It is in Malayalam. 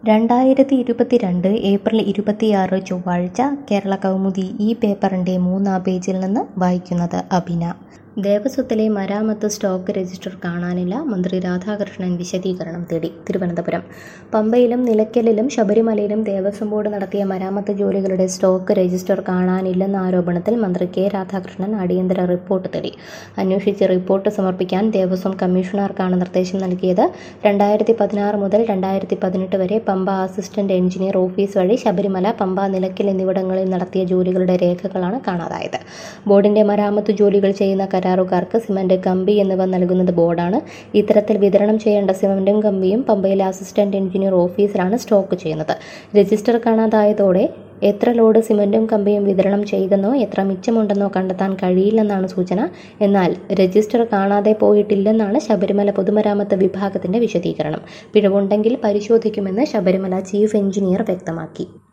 രണ്ടായിരത്തി ഇരുപത്തിരണ്ട് ഏപ്രിൽ ഇരുപത്തിയാറ് ചൊവ്വാഴ്ച കേരള കൗമുദി ഈ പേപ്പറിൻ്റെ മൂന്നാം പേജിൽ നിന്ന് വായിക്കുന്നത് അഭിന ദേവസ്വത്തിലെ മരാമത്ത് സ്റ്റോക്ക് രജിസ്റ്റർ കാണാനില്ല മന്ത്രി രാധാകൃഷ്ണൻ വിശദീകരണം തേടി തിരുവനന്തപുരം പമ്പയിലും നിലയ്ക്കലിലും ശബരിമലയിലും ദേവസ്വം ബോർഡ് നടത്തിയ മരാമത്ത് ജോലികളുടെ സ്റ്റോക്ക് രജിസ്റ്റർ കാണാനില്ലെന്ന ആരോപണത്തിൽ മന്ത്രി കെ രാധാകൃഷ്ണൻ അടിയന്തര റിപ്പോർട്ട് തേടി അന്വേഷിച്ച് റിപ്പോർട്ട് സമർപ്പിക്കാൻ ദേവസ്വം കമ്മീഷണർക്കാണ് നിർദ്ദേശം നൽകിയത് രണ്ടായിരത്തി പതിനാറ് മുതൽ രണ്ടായിരത്തി പതിനെട്ട് വരെ പമ്പ അസിസ്റ്റന്റ് എഞ്ചിനീയർ ഓഫീസ് വഴി ശബരിമല പമ്പ നിലയ്ക്കൽ എന്നിവിടങ്ങളിൽ നടത്തിയ ജോലികളുടെ രേഖകളാണ് കാണാതായത് ബോർഡിന്റെ മരാമത്ത് ജോലികൾ ചെയ്യുന്ന കരാറുകാർക്ക് സിമന്റ് കമ്പി എന്നിവ നൽകുന്നത് ബോർഡാണ് ഇത്തരത്തിൽ വിതരണം ചെയ്യേണ്ട സിമന്റും കമ്പിയും പമ്പയിലെ അസിസ്റ്റന്റ് എഞ്ചിനീയർ ഓഫീസിലാണ് സ്റ്റോക്ക് ചെയ്യുന്നത് രജിസ്റ്റർ കാണാതായതോടെ എത്ര ലോഡ് സിമന്റും കമ്പിയും വിതരണം ചെയ്തെന്നോ എത്ര മിച്ചമുണ്ടെന്നോ കണ്ടെത്താൻ കഴിയില്ലെന്നാണ് സൂചന എന്നാൽ രജിസ്റ്റർ കാണാതെ പോയിട്ടില്ലെന്നാണ് ശബരിമല പൊതുമരാമത്ത് വിഭാഗത്തിന്റെ വിശദീകരണം പിഴവുണ്ടെങ്കിൽ പരിശോധിക്കുമെന്ന് ശബരിമല ചീഫ് എഞ്ചിനീയർ വ്യക്തമാക്കി